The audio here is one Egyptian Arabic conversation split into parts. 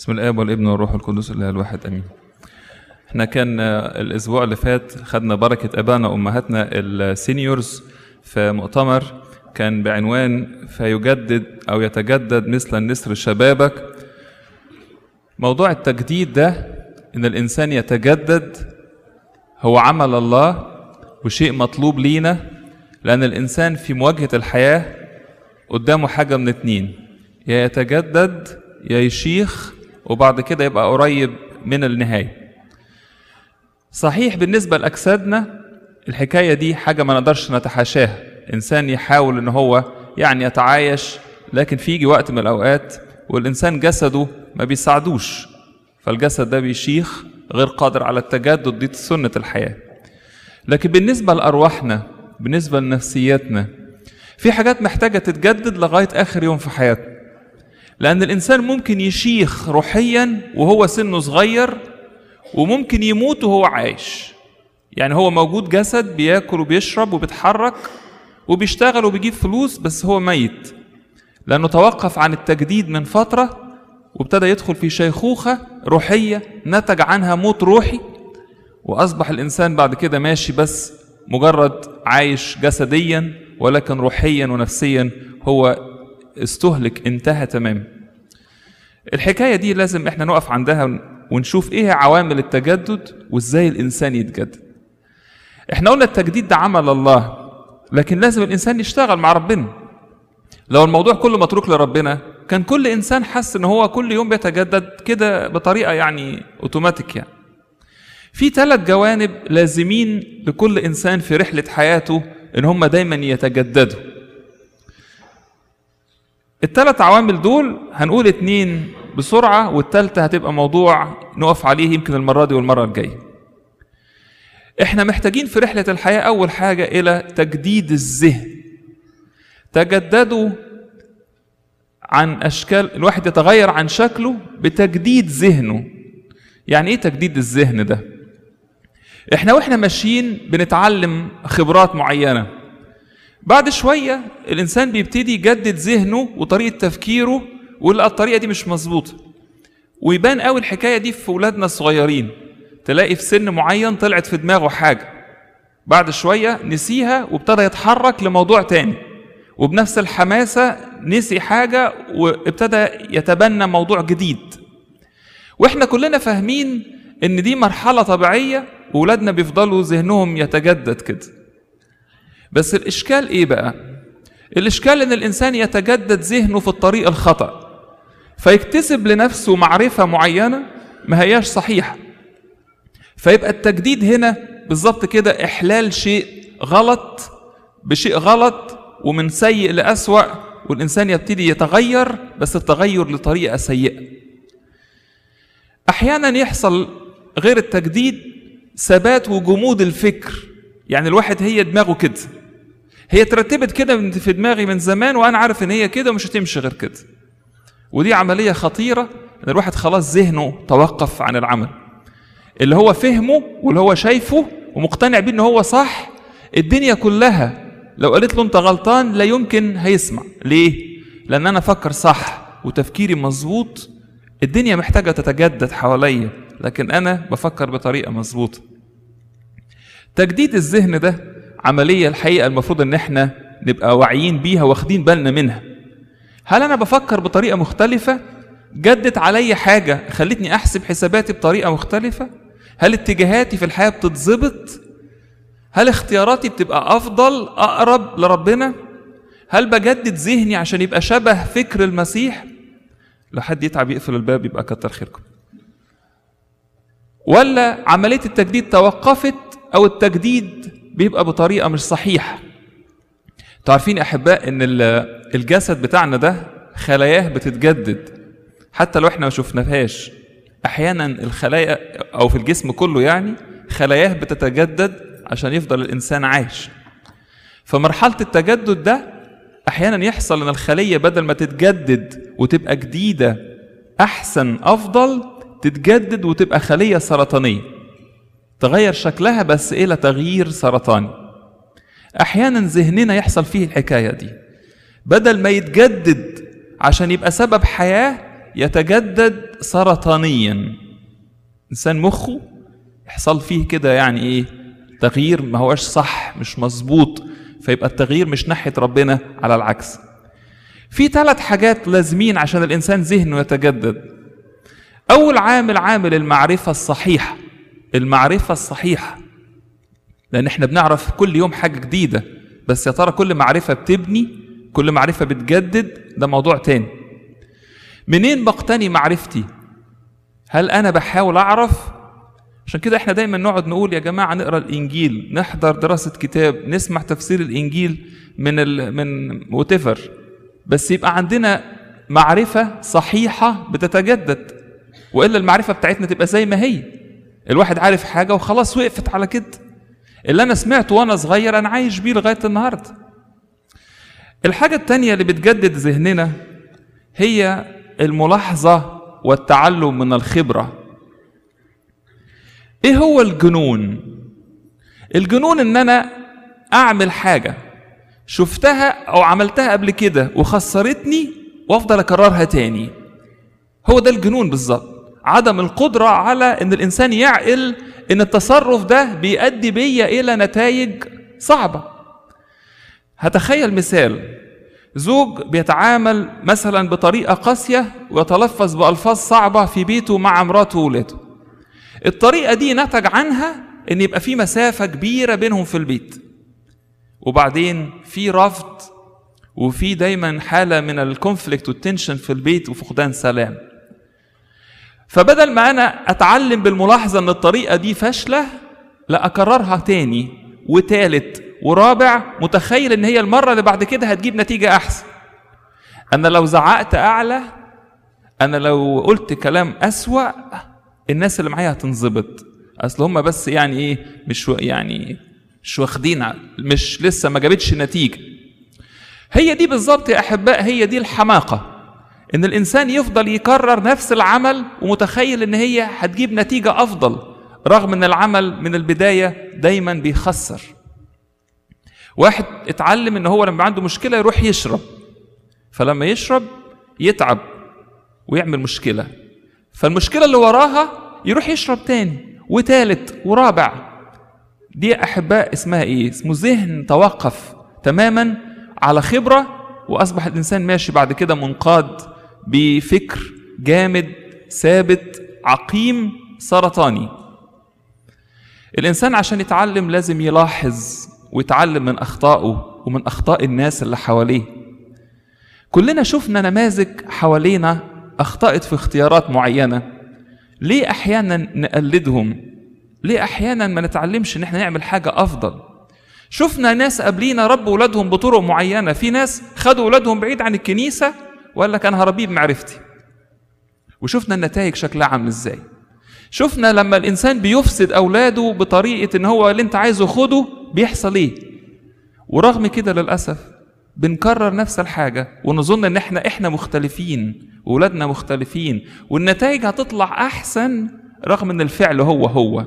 بسم الاب والابن والروح القدس الاله الواحد امين احنا كان الاسبوع اللي فات خدنا بركه ابائنا وامهاتنا السينيورز في مؤتمر كان بعنوان فيجدد او يتجدد مثل النسر شبابك موضوع التجديد ده ان الانسان يتجدد هو عمل الله وشيء مطلوب لينا لان الانسان في مواجهه الحياه قدامه حاجه من اتنين يا يتجدد يا يشيخ وبعد كده يبقى قريب من النهايه صحيح بالنسبه لاجسادنا الحكايه دي حاجه ما نقدرش نتحاشاها انسان يحاول ان هو يعني يتعايش لكن في يجي وقت من الاوقات والانسان جسده ما بيساعدوش فالجسد ده بيشيخ غير قادر على التجدد دي سنه الحياه لكن بالنسبه لارواحنا بالنسبه لنفسياتنا في حاجات محتاجه تتجدد لغايه اخر يوم في حياتنا لان الانسان ممكن يشيخ روحيا وهو سنه صغير وممكن يموت وهو عايش يعني هو موجود جسد بياكل وبيشرب وبيتحرك وبيشتغل وبيجيب فلوس بس هو ميت لانه توقف عن التجديد من فتره وابتدى يدخل في شيخوخه روحيه نتج عنها موت روحي واصبح الانسان بعد كده ماشي بس مجرد عايش جسديا ولكن روحيا ونفسيا هو استهلك انتهى تماما الحكايه دي لازم احنا نقف عندها ونشوف ايه عوامل التجدد وازاي الانسان يتجدد احنا قلنا التجديد ده عمل الله لكن لازم الانسان يشتغل مع ربنا لو الموضوع كله متروك لربنا كان كل انسان حس ان هو كل يوم بيتجدد كده بطريقه يعني اوتوماتيك يعني في ثلاث جوانب لازمين لكل انسان في رحله حياته ان هم دايما يتجددوا الثلاث عوامل دول هنقول اتنين بسرعة والتالتة هتبقى موضوع نقف عليه يمكن المرة دي والمرة الجاية احنا محتاجين في رحلة الحياة أول حاجة إلى تجديد الذهن تجددوا عن أشكال الواحد يتغير عن شكله بتجديد ذهنه يعني إيه تجديد الذهن ده؟ احنا واحنا ماشيين بنتعلم خبرات معينة بعد شوية الإنسان بيبتدي يجدد ذهنه وطريقة تفكيره ويلقى الطريقة دي مش مظبوطة ويبان قوي الحكاية دي في ولادنا الصغيرين تلاقي في سن معين طلعت في دماغه حاجة بعد شوية نسيها وابتدى يتحرك لموضوع تاني وبنفس الحماسة نسي حاجة وابتدى يتبنى موضوع جديد واحنا كلنا فاهمين ان دي مرحلة طبيعية وولادنا بيفضلوا ذهنهم يتجدد كده بس الإشكال إيه بقى؟ الإشكال إن الإنسان يتجدد ذهنه في الطريق الخطأ فيكتسب لنفسه معرفة معينة ما هياش صحيحة فيبقى التجديد هنا بالظبط كده إحلال شيء غلط بشيء غلط ومن سيء لأسوأ والإنسان يبتدي يتغير بس التغير لطريقة سيئة أحيانا يحصل غير التجديد ثبات وجمود الفكر يعني الواحد هي دماغه كده هي اترتبت كده في دماغي من زمان وانا عارف ان هي كده ومش هتمشي غير كده ودي عمليه خطيره ان الواحد خلاص ذهنه توقف عن العمل اللي هو فهمه واللي هو شايفه ومقتنع بيه ان هو صح الدنيا كلها لو قالت له انت غلطان لا يمكن هيسمع ليه لان انا افكر صح وتفكيري مظبوط الدنيا محتاجه تتجدد حواليا لكن انا بفكر بطريقه مظبوطه تجديد الذهن ده عملية الحقيقة المفروض ان احنا نبقى واعيين بيها واخدين بالنا منها هل انا بفكر بطريقة مختلفة جدت علي حاجة خلتني احسب حساباتي بطريقة مختلفة هل اتجاهاتي في الحياة بتتظبط هل اختياراتي بتبقى افضل اقرب لربنا هل بجدد ذهني عشان يبقى شبه فكر المسيح لو حد يتعب يقفل الباب يبقى كتر خيركم ولا عملية التجديد توقفت او التجديد بيبقى بطريقه مش صحيحه انتوا عارفين احباء ان الجسد بتاعنا ده خلاياه بتتجدد حتى لو احنا ما شفناهاش احيانا الخلايا او في الجسم كله يعني خلاياه بتتجدد عشان يفضل الانسان عايش فمرحله التجدد ده احيانا يحصل ان الخليه بدل ما تتجدد وتبقى جديده احسن افضل تتجدد وتبقى خليه سرطانيه تغير شكلها بس إلى تغيير سرطاني أحيانا ذهننا يحصل فيه الحكاية دي بدل ما يتجدد عشان يبقى سبب حياة يتجدد سرطانيا انسان مخه يحصل فيه كده يعني ايه تغيير ما هوش صح مش مظبوط فيبقى التغيير مش ناحيه ربنا على العكس في ثلاث حاجات لازمين عشان الانسان ذهنه يتجدد اول عامل عامل المعرفه الصحيحه المعرفه الصحيحه لان احنا بنعرف كل يوم حاجه جديده بس يا ترى كل معرفه بتبني كل معرفه بتجدد ده موضوع تاني منين بقتني معرفتي هل انا بحاول اعرف عشان كده احنا دايما نقعد نقول يا جماعه نقرا الانجيل نحضر دراسه كتاب نسمع تفسير الانجيل من ال من وتفر بس يبقى عندنا معرفه صحيحه بتتجدد والا المعرفه بتاعتنا تبقى زي ما هي الواحد عارف حاجه وخلاص وقفت على كده اللي انا سمعته وانا صغير انا عايش بيه لغايه النهارده الحاجه التانية اللي بتجدد ذهننا هي الملاحظه والتعلم من الخبره ايه هو الجنون الجنون ان انا اعمل حاجه شفتها او عملتها قبل كده وخسرتني وافضل اكررها تاني هو ده الجنون بالظبط عدم القدره على ان الانسان يعقل ان التصرف ده بيؤدي بيا الى نتائج صعبه هتخيل مثال زوج بيتعامل مثلا بطريقه قاسيه ويتلفظ بالفاظ صعبه في بيته مع مراته وولاده الطريقه دي نتج عنها ان يبقى في مسافه كبيره بينهم في البيت وبعدين في رفض وفي دايما حاله من الكونفليكت والتنشن في البيت وفقدان سلام فبدل ما انا اتعلم بالملاحظه ان الطريقه دي فاشله لا اكررها تاني وتالت ورابع متخيل ان هي المره اللي بعد كده هتجيب نتيجه احسن انا لو زعقت اعلى انا لو قلت كلام اسوا الناس اللي معايا هتنظبط اصل هم بس يعني ايه مش و... يعني مش واخدين مش لسه ما جابتش نتيجه هي دي بالظبط يا احباء هي دي الحماقه ان الانسان يفضل يكرر نفس العمل ومتخيل ان هي هتجيب نتيجه افضل رغم ان العمل من البدايه دايما بيخسر واحد اتعلم ان هو لما عنده مشكله يروح يشرب فلما يشرب يتعب ويعمل مشكله فالمشكله اللي وراها يروح يشرب تاني وتالت ورابع دي احباء اسمها ايه اسمه ذهن توقف تماما على خبره واصبح الانسان ماشي بعد كده منقاد بفكر جامد ثابت عقيم سرطاني الانسان عشان يتعلم لازم يلاحظ ويتعلم من اخطائه ومن اخطاء الناس اللي حواليه كلنا شفنا نماذج حوالينا اخطأت في اختيارات معينه ليه احيانا نقلدهم ليه احيانا ما نتعلمش ان احنا نعمل حاجه افضل شفنا ناس قبلينا ربوا ولادهم بطرق معينه في ناس خدوا ولادهم بعيد عن الكنيسه وقال لك انا هربيه بمعرفتي وشفنا النتائج شكلها عامل ازاي شفنا لما الانسان بيفسد اولاده بطريقه ان هو اللي انت عايزه خده بيحصل ايه ورغم كده للاسف بنكرر نفس الحاجه ونظن ان احنا احنا مختلفين واولادنا مختلفين والنتائج هتطلع احسن رغم ان الفعل هو هو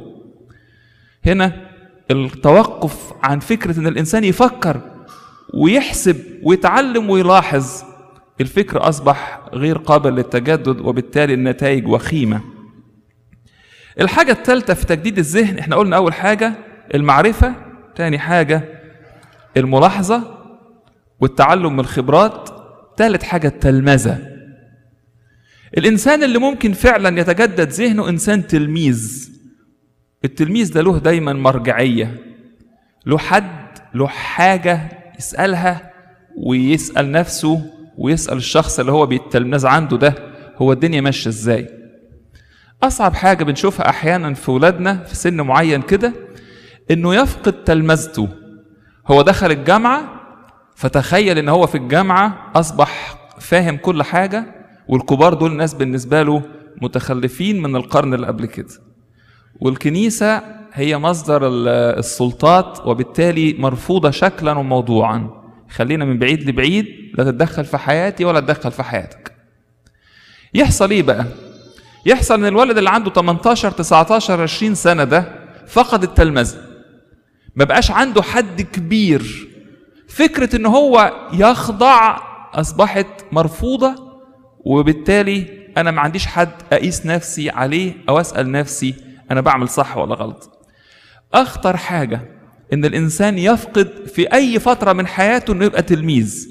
هنا التوقف عن فكره ان الانسان يفكر ويحسب ويتعلم ويلاحظ الفكر اصبح غير قابل للتجدد وبالتالي النتائج وخيمه الحاجه الثالثه في تجديد الذهن احنا قلنا اول حاجه المعرفه تاني حاجه الملاحظه والتعلم من الخبرات ثالث حاجه التلمذه الانسان اللي ممكن فعلا يتجدد ذهنه انسان تلميذ التلميذ ده له دايما مرجعيه له حد له حاجه يسالها ويسال نفسه ويسال الشخص اللي هو بيتلمذ عنده ده هو الدنيا ماشيه ازاي اصعب حاجه بنشوفها احيانا في ولادنا في سن معين كده انه يفقد تلمذته هو دخل الجامعه فتخيل ان هو في الجامعه اصبح فاهم كل حاجه والكبار دول ناس بالنسبه له متخلفين من القرن اللي قبل كده والكنيسه هي مصدر السلطات وبالتالي مرفوضه شكلا وموضوعا خلينا من بعيد لبعيد لا تتدخل في حياتي ولا تدخل في حياتك يحصل ايه بقى يحصل ان الولد اللي عنده 18 19 20 سنه ده فقد التلمذه ما بقاش عنده حد كبير فكره ان هو يخضع اصبحت مرفوضه وبالتالي انا ما عنديش حد اقيس نفسي عليه او اسال نفسي انا بعمل صح ولا غلط اخطر حاجه ان الانسان يفقد في اي فتره من حياته انه يبقى تلميذ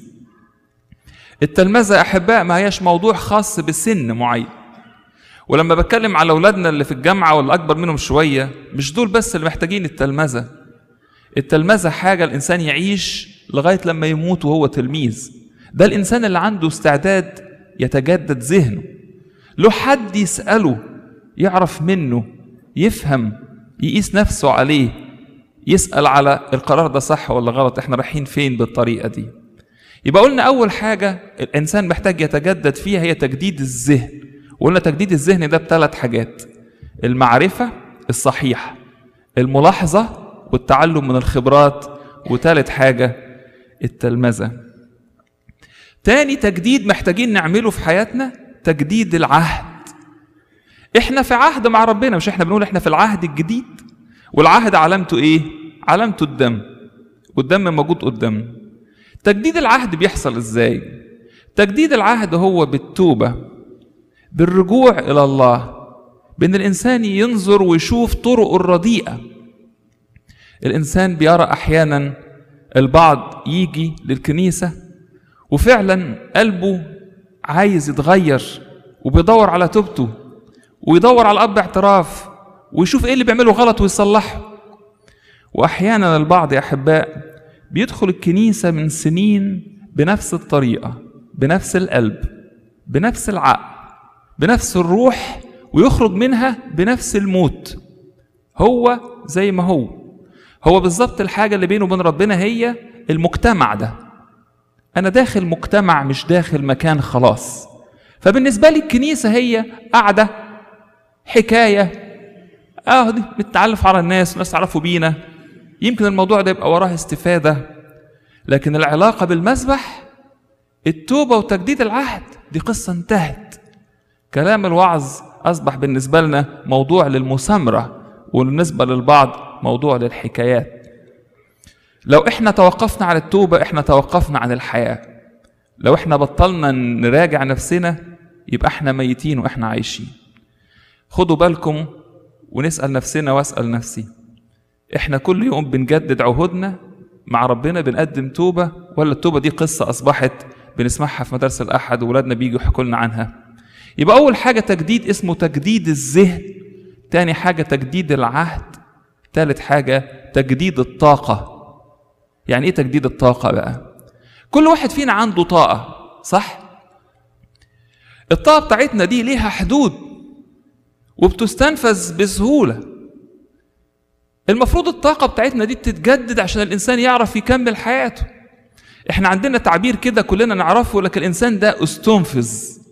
التلمذه يا احباء ما هياش موضوع خاص بسن معين ولما بتكلم على اولادنا اللي في الجامعه واللي اكبر منهم شويه مش دول بس اللي محتاجين التلمذه التلمذه حاجه الانسان يعيش لغايه لما يموت وهو تلميذ ده الانسان اللي عنده استعداد يتجدد ذهنه له حد يساله يعرف منه يفهم يقيس نفسه عليه يسال على القرار ده صح ولا غلط احنا رايحين فين بالطريقه دي يبقى قلنا اول حاجه الانسان محتاج يتجدد فيها هي تجديد الذهن وقلنا تجديد الذهن ده بثلاث حاجات المعرفه الصحيحه الملاحظه والتعلم من الخبرات وثالث حاجه التلمذه تاني تجديد محتاجين نعمله في حياتنا تجديد العهد احنا في عهد مع ربنا مش احنا بنقول احنا في العهد الجديد والعهد علامته ايه علامته الدم والدم موجود قدامنا تجديد العهد بيحصل ازاي تجديد العهد هو بالتوبه بالرجوع الى الله بان الانسان ينظر ويشوف طرقه الرديئه الانسان بيرى احيانا البعض يجي للكنيسه وفعلا قلبه عايز يتغير وبيدور على توبته ويدور على اب اعتراف ويشوف ايه اللي بيعمله غلط ويصلحه واحيانا البعض يا احباء بيدخل الكنيسه من سنين بنفس الطريقه بنفس القلب بنفس العقل بنفس الروح ويخرج منها بنفس الموت هو زي ما هو هو بالظبط الحاجه اللي بينه وبين ربنا هي المجتمع ده انا داخل مجتمع مش داخل مكان خلاص فبالنسبه لي الكنيسه هي قاعده حكايه اه دي بتتعلف على الناس والناس تعرفوا بينا يمكن الموضوع ده يبقى وراه استفاده لكن العلاقه بالمسبح التوبه وتجديد العهد دي قصه انتهت كلام الوعظ اصبح بالنسبه لنا موضوع للمسامره وبالنسبه للبعض موضوع للحكايات لو احنا توقفنا عن التوبه احنا توقفنا عن الحياه لو احنا بطلنا نراجع نفسنا يبقى احنا ميتين واحنا عايشين خدوا بالكم ونسال نفسنا واسال نفسي احنا كل يوم بنجدد عهودنا مع ربنا بنقدم توبه ولا التوبه دي قصه اصبحت بنسمعها في مدارس الاحد واولادنا بيجوا يحكوا لنا عنها يبقى اول حاجه تجديد اسمه تجديد الذهن تاني حاجه تجديد العهد تالت حاجه تجديد الطاقه يعني ايه تجديد الطاقه بقى كل واحد فينا عنده طاقه صح الطاقه بتاعتنا دي ليها حدود وبتستنفذ بسهوله المفروض الطاقة بتاعتنا دي تتجدد عشان الإنسان يعرف يكمل حياته احنا عندنا تعبير كده كلنا نعرفه لكن الإنسان ده استنفذ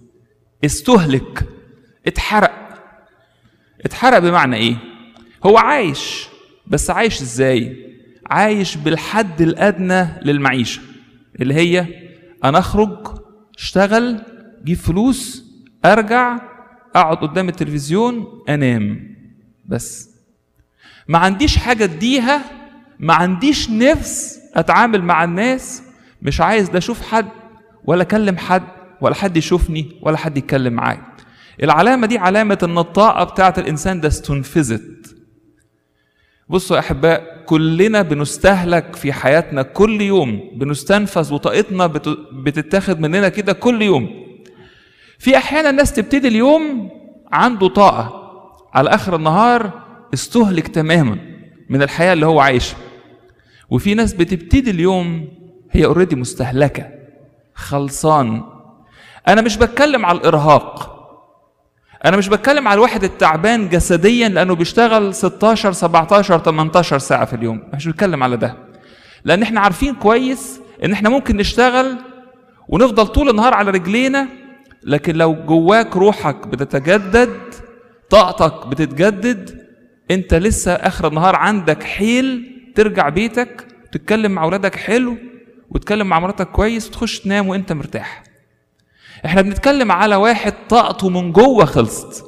استهلك اتحرق اتحرق بمعنى ايه هو عايش بس عايش ازاي عايش بالحد الأدنى للمعيشة اللي هي أنا أخرج اشتغل جيب فلوس أرجع أقعد قدام التلفزيون أنام بس ما عنديش حاجة اديها ما عنديش نفس اتعامل مع الناس مش عايز لا اشوف حد ولا اكلم حد ولا حد يشوفني ولا حد يتكلم معايا العلامة دي علامة ان الطاقة بتاعت الانسان ده استنفذت بصوا يا احباء كلنا بنستهلك في حياتنا كل يوم بنستنفذ وطاقتنا بتتاخد مننا كده كل يوم في احيانا الناس تبتدي اليوم عنده طاقة على اخر النهار استهلك تماما من الحياة اللي هو عايشها وفي ناس بتبتدي اليوم هي اوريدي مستهلكة خلصان أنا مش بتكلم على الإرهاق أنا مش بتكلم على الواحد التعبان جسديا لأنه بيشتغل 16 17 18 ساعة في اليوم مش بتكلم على ده لأن احنا عارفين كويس إن احنا ممكن نشتغل ونفضل طول النهار على رجلينا لكن لو جواك روحك بتتجدد طاقتك بتتجدد انت لسه اخر النهار عندك حيل ترجع بيتك تتكلم مع اولادك حلو وتكلم مع مراتك كويس وتخش تنام وانت مرتاح احنا بنتكلم على واحد طاقته من جوه خلصت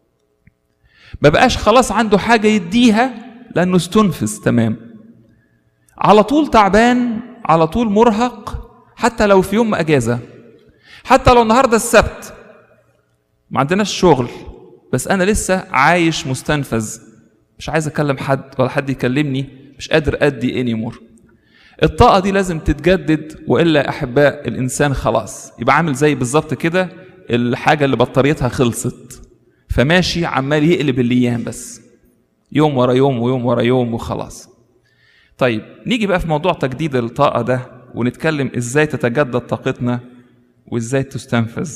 ما بقاش خلاص عنده حاجه يديها لانه استنفذ تمام على طول تعبان على طول مرهق حتى لو في يوم اجازه حتى لو النهارده السبت ما عندناش شغل بس انا لسه عايش مستنفذ مش عايز اكلم حد ولا حد يكلمني مش قادر ادي اني مور الطاقه دي لازم تتجدد والا احباء الانسان خلاص يبقى عامل زي بالظبط كده الحاجه اللي بطاريتها خلصت فماشي عمال يقلب الايام بس يوم ورا يوم ويوم ورا يوم وخلاص طيب نيجي بقى في موضوع تجديد الطاقه ده ونتكلم ازاي تتجدد طاقتنا وازاي تستنفذ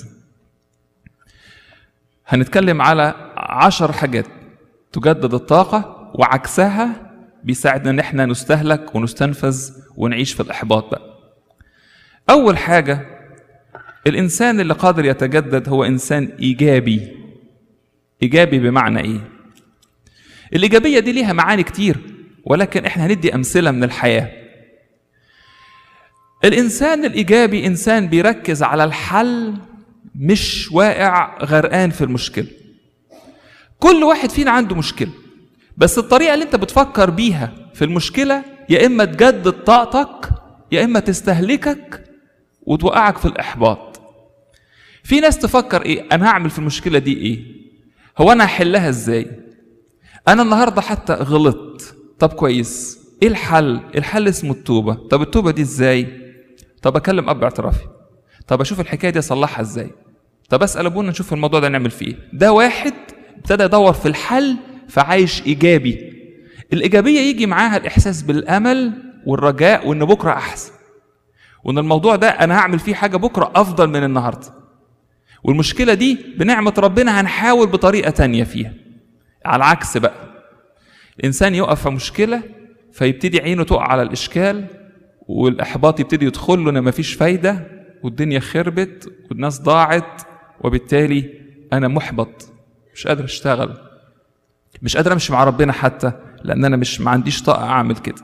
هنتكلم على عشر حاجات تجدد الطاقة وعكسها بيساعدنا ان احنا نستهلك ونستنفذ ونعيش في الاحباط بقى اول حاجة الانسان اللي قادر يتجدد هو انسان ايجابي ايجابي بمعنى ايه الايجابية دي ليها معاني كتير ولكن احنا هندي امثلة من الحياة الانسان الايجابي انسان بيركز على الحل مش واقع غرقان في المشكله كل واحد فينا عنده مشكله بس الطريقه اللي انت بتفكر بيها في المشكله يا اما تجدد طاقتك يا اما تستهلكك وتوقعك في الاحباط في ناس تفكر ايه انا هعمل في المشكله دي ايه هو انا هحلها ازاي انا النهارده حتى غلطت طب كويس ايه الحل الحل اسمه التوبه طب التوبه دي ازاي طب اكلم اب اعترافي طب اشوف الحكايه دي اصلحها ازاي طب اسال ابونا نشوف الموضوع ده نعمل فيه ايه ده واحد ابتدى يدور في الحل فعايش ايجابي الايجابيه يجي معاها الاحساس بالامل والرجاء وان بكره احسن وان الموضوع ده انا هعمل فيه حاجه بكره افضل من النهارده والمشكله دي بنعمه ربنا هنحاول بطريقه تانية فيها على العكس بقى الانسان يقف في مشكله فيبتدي عينه تقع على الاشكال والاحباط يبتدي يدخل له ان مفيش فايده والدنيا خربت والناس ضاعت وبالتالي انا محبط مش قادر اشتغل مش قادر امشي مع ربنا حتى لان انا مش ما عنديش طاقه اعمل كده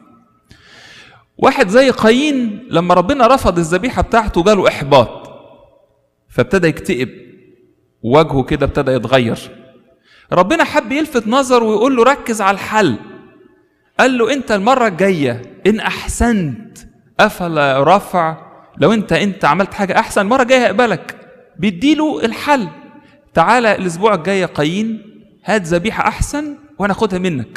واحد زي قايين لما ربنا رفض الذبيحه بتاعته جاله احباط فابتدى يكتئب وجهه كده ابتدى يتغير ربنا حب يلفت نظره ويقول له ركز على الحل قال له انت المره الجايه ان احسنت افلا رفع لو انت انت عملت حاجه احسن المره الجايه هيقبلك بيديله الحل تعالى الاسبوع الجاي يا قايين هات ذبيحه احسن وانا اخدها منك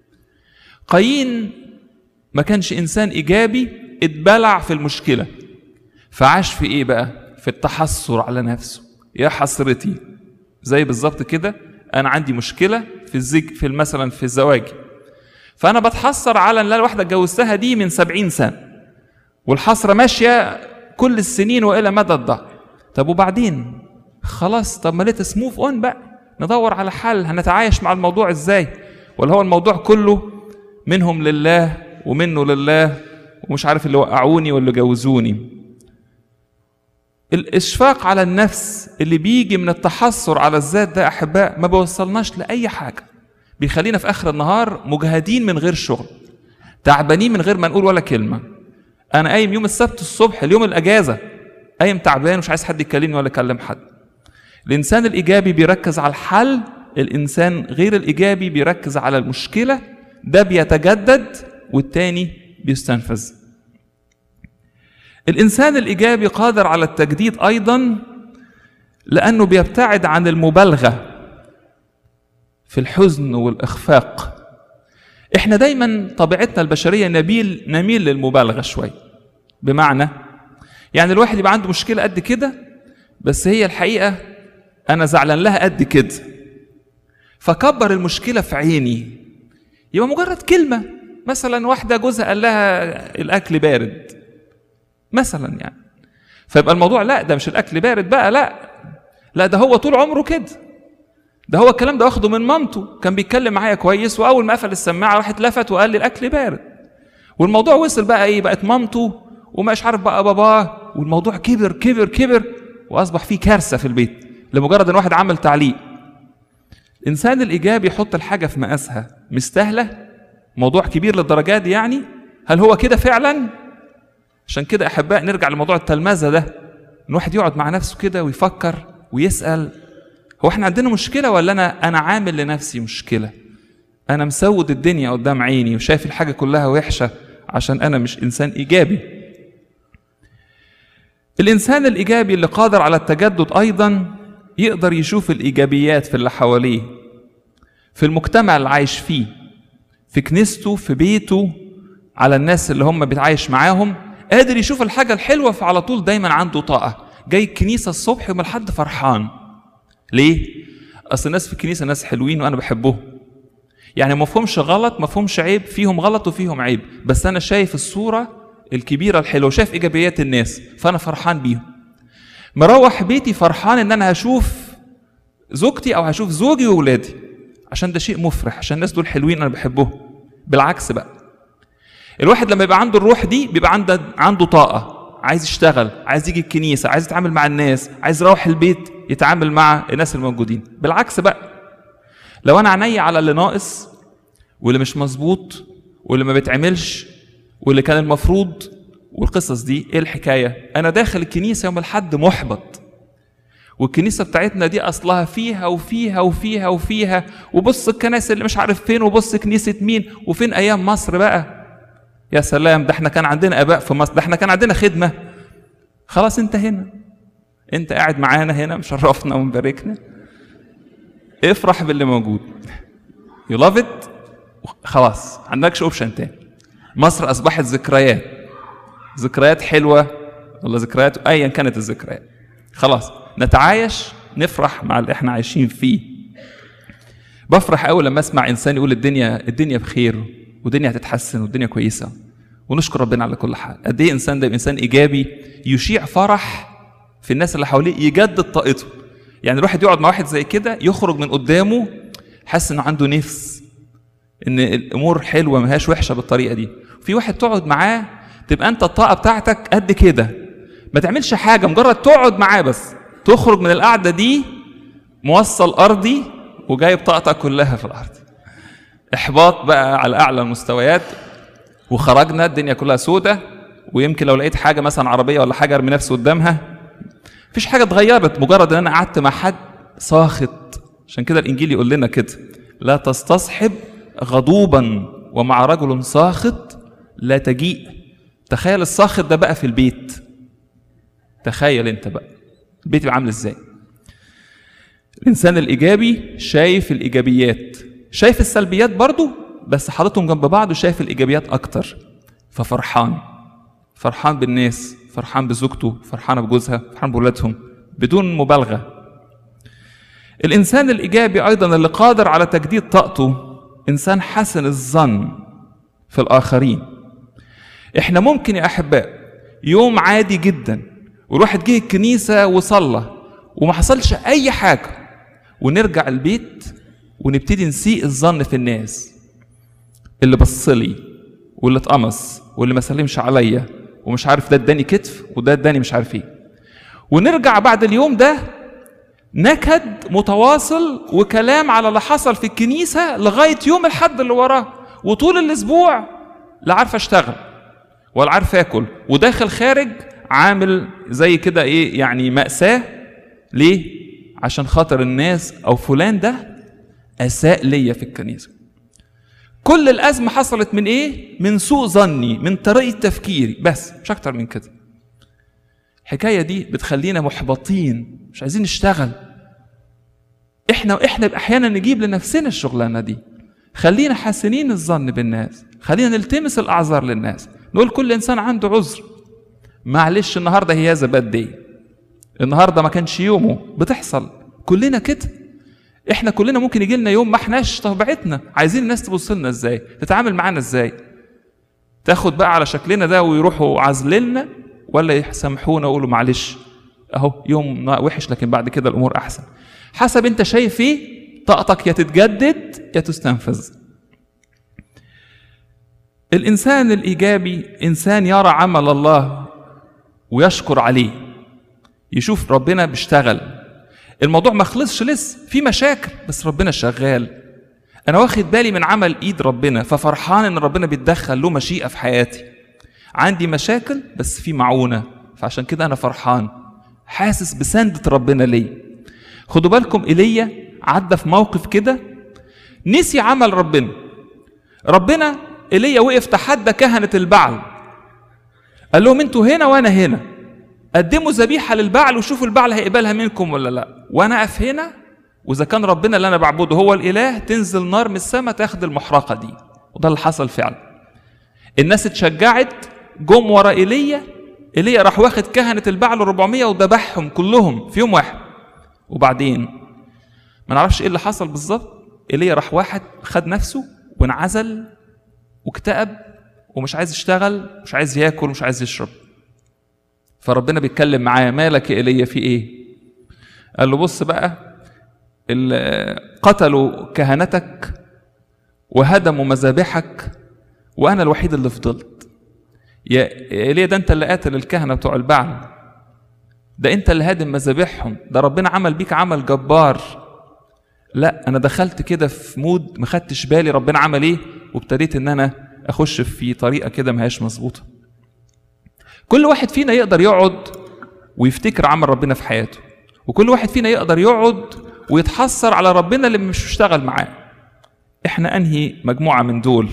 قايين ما كانش انسان ايجابي اتبلع في المشكله فعاش في ايه بقى في التحسر على نفسه يا حسرتي زي بالظبط كده انا عندي مشكله في الزج في مثلا في الزواج فانا بتحسر على ان الواحده اتجوزتها دي من سبعين سنه والحسره ماشيه كل السنين والى مدى الدهر طب وبعدين خلاص طب ما ليت موف اون بقى ندور على حل هنتعايش مع الموضوع ازاي ولا هو الموضوع كله منهم لله ومنه لله ومش عارف اللي وقعوني واللي جوزوني الاشفاق على النفس اللي بيجي من التحسر على الذات ده احباء ما بيوصلناش لاي حاجه بيخلينا في اخر النهار مجهدين من غير شغل تعبانين من غير ما نقول ولا كلمه انا قايم يوم السبت الصبح اليوم الاجازه قايم تعبان مش عايز حد يكلمني ولا اكلم حد الانسان الايجابي بيركز على الحل الانسان غير الايجابي بيركز على المشكله ده بيتجدد والتاني بيستنفذ الانسان الايجابي قادر على التجديد ايضا لانه بيبتعد عن المبالغه في الحزن والاخفاق احنا دايما طبيعتنا البشريه نميل نميل للمبالغه شويه بمعنى يعني الواحد يبقى عنده مشكله قد كده بس هي الحقيقه انا زعلان لها قد كده فكبر المشكله في عيني يبقى مجرد كلمه مثلا واحده جوزها قال لها الاكل بارد مثلا يعني فيبقى الموضوع لا ده مش الاكل بارد بقى لا لا ده هو طول عمره كده ده هو الكلام ده واخده من مامته كان بيتكلم معايا كويس واول ما قفل السماعه راح اتلفت وقال لي الاكل بارد والموضوع وصل بقى ايه بقت مامته ومش عارف بقى باباه والموضوع كبر كبر كبر واصبح فيه كارثه في البيت لمجرد ان واحد عمل تعليق الانسان الايجابي يحط الحاجه في مقاسها مستاهله موضوع كبير للدرجات دي يعني هل هو كده فعلا عشان كده احباء نرجع لموضوع التلمذه ده ان واحد يقعد مع نفسه كده ويفكر ويسال هو احنا عندنا مشكله ولا انا انا عامل لنفسي مشكله انا مسود الدنيا قدام عيني وشايف الحاجه كلها وحشه عشان انا مش انسان ايجابي الانسان الايجابي اللي قادر على التجدد ايضا يقدر يشوف الايجابيات في اللي حواليه في المجتمع اللي عايش فيه في كنيسته في بيته على الناس اللي هم بيتعايش معاهم قادر يشوف الحاجة الحلوة فعلى طول دايما عنده طاقة جاي الكنيسة الصبح يوم الحد فرحان ليه؟ أصل الناس في الكنيسة ناس حلوين وأنا بحبهم يعني ما فهمش غلط ما فهمش عيب فيهم غلط وفيهم عيب بس أنا شايف الصورة الكبيرة الحلوة شايف إيجابيات الناس فأنا فرحان بيهم مروح بيتي فرحان إن أنا هشوف زوجتي أو هشوف زوجي وولادي عشان ده شيء مفرح عشان الناس دول حلوين أنا بحبهم بالعكس بقى الواحد لما يبقى عنده الروح دي بيبقى عنده عنده طاقه عايز يشتغل عايز يجي الكنيسه عايز يتعامل مع الناس عايز يروح البيت يتعامل مع الناس الموجودين بالعكس بقى لو انا عينيا على اللي ناقص واللي مش مظبوط واللي ما بيتعملش واللي كان المفروض والقصص دي ايه الحكايه انا داخل الكنيسه يوم الحد محبط والكنيسه بتاعتنا دي اصلها فيها وفيها وفيها وفيها وبص الكنائس اللي مش عارف فين وبص كنيسه مين وفين ايام مصر بقى يا سلام ده احنا كان عندنا اباء في مصر ده احنا كان عندنا خدمه خلاص انت هنا انت قاعد معانا هنا مشرفنا ومباركنا افرح باللي موجود يو لاف ات خلاص عندكش اوبشن تاني مصر اصبحت ذكريات ذكريات حلوه ولا ذكريات ايا كانت الذكريات خلاص نتعايش نفرح مع اللي احنا عايشين فيه بفرح قوي لما اسمع انسان يقول الدنيا الدنيا بخير والدنيا هتتحسن والدنيا كويسه ونشكر ربنا على كل حال قد ايه انسان ده انسان ايجابي يشيع فرح في الناس اللي حواليه يجدد طاقته يعني الواحد يقعد مع واحد زي كده يخرج من قدامه حاسس انه عنده نفس ان الامور حلوه ما هياش وحشه بالطريقه دي في واحد تقعد معاه تبقى انت الطاقه بتاعتك قد كده ما تعملش حاجه مجرد تقعد معاه بس تخرج من القعده دي موصل ارضي وجايب طاقتك كلها في الارض احباط بقى على اعلى المستويات وخرجنا الدنيا كلها سودة ويمكن لو لقيت حاجه مثلا عربيه ولا حاجه ارمي نفسي قدامها مفيش حاجه اتغيرت مجرد ان انا قعدت مع حد ساخط عشان كده الانجيل يقول لنا كده لا تستصحب غضوبا ومع رجل ساخط لا تجيء تخيل الساخط ده بقى في البيت تخيل انت بقى البيت يبقى عامل ازاي الانسان الايجابي شايف الايجابيات شايف السلبيات برضو بس حاططهم جنب بعض وشايف الايجابيات اكتر ففرحان فرحان بالناس فرحان بزوجته فرحانه بجوزها فرحان بولادهم بدون مبالغه الانسان الايجابي ايضا اللي قادر على تجديد طاقته انسان حسن الظن في الاخرين احنا ممكن يا احباء يوم عادي جدا والواحد جه الكنيسه وصلى وما حصلش اي حاجه ونرجع البيت ونبتدي نسيء الظن في الناس اللي بص لي واللي اتقمص واللي ما سلمش عليا ومش عارف ده اداني كتف وده اداني مش عارف ايه ونرجع بعد اليوم ده نكد متواصل وكلام على اللي حصل في الكنيسه لغايه يوم الحد اللي وراه وطول الاسبوع لا عارف اشتغل ولا عارف اكل وداخل خارج عامل زي كده ايه يعني مأساة ليه؟ عشان خاطر الناس او فلان ده اساء ليا في الكنيسه كل الازمه حصلت من ايه من سوء ظني من طريقه تفكيري بس مش اكتر من كده الحكايه دي بتخلينا محبطين مش عايزين نشتغل احنا واحنا احيانا نجيب لنفسنا الشغلانه دي خلينا حاسنين الظن بالناس خلينا نلتمس الاعذار للناس نقول كل انسان عنده عذر معلش النهارده هي هذا باد دي النهارده ما كانش يومه بتحصل كلنا كده احنا كلنا ممكن يجي لنا يوم ما احناش طبيعتنا عايزين الناس تبص لنا ازاي تتعامل معانا ازاي تاخد بقى على شكلنا ده ويروحوا عازليننا ولا يسامحونا ويقولوا معلش اهو يوم وحش لكن بعد كده الامور احسن حسب انت شايف ايه طاقتك يا تتجدد يا تستنفذ الانسان الايجابي انسان يرى عمل الله ويشكر عليه يشوف ربنا بيشتغل الموضوع ما خلصش لسه في مشاكل بس ربنا شغال انا واخد بالي من عمل ايد ربنا ففرحان ان ربنا بيتدخل له مشيئه في حياتي عندي مشاكل بس في معونه فعشان كده انا فرحان حاسس بسندة ربنا ليا خدوا بالكم ايليا عدى في موقف كده نسي عمل ربنا ربنا ايليا وقف تحدى كهنه البعل قال لهم انتوا هنا وانا هنا قدموا ذبيحه للبعل وشوفوا البعل هيقبلها منكم ولا لا وانا اقف هنا واذا كان ربنا اللي انا بعبده هو الاله تنزل نار من السماء تاخد المحرقه دي وده اللي حصل فعلا الناس اتشجعت جم ورا ايليا ايليا راح واخد كهنه البعل 400 وذبحهم كلهم في يوم واحد وبعدين ما نعرفش ايه اللي حصل بالظبط ايليا راح واحد خد نفسه وانعزل واكتئب ومش عايز يشتغل مش عايز ياكل مش عايز يشرب فربنا بيتكلم معاه مالك يا ايليا في ايه قال له بص بقى اللي قتلوا كهنتك وهدموا مذابحك وانا الوحيد اللي فضلت يا ايليا ده انت اللي قاتل الكهنه بتوع البعل ده انت اللي هادم مذابحهم ده ربنا عمل بيك عمل جبار لا انا دخلت كده في مود ما خدتش بالي ربنا عمل ايه وابتديت ان انا اخش في طريقه كده ما هياش مظبوطه كل واحد فينا يقدر يقعد ويفتكر عمل ربنا في حياته وكل واحد فينا يقدر يقعد ويتحسر على ربنا اللي مش بيشتغل معاه احنا انهي مجموعه من دول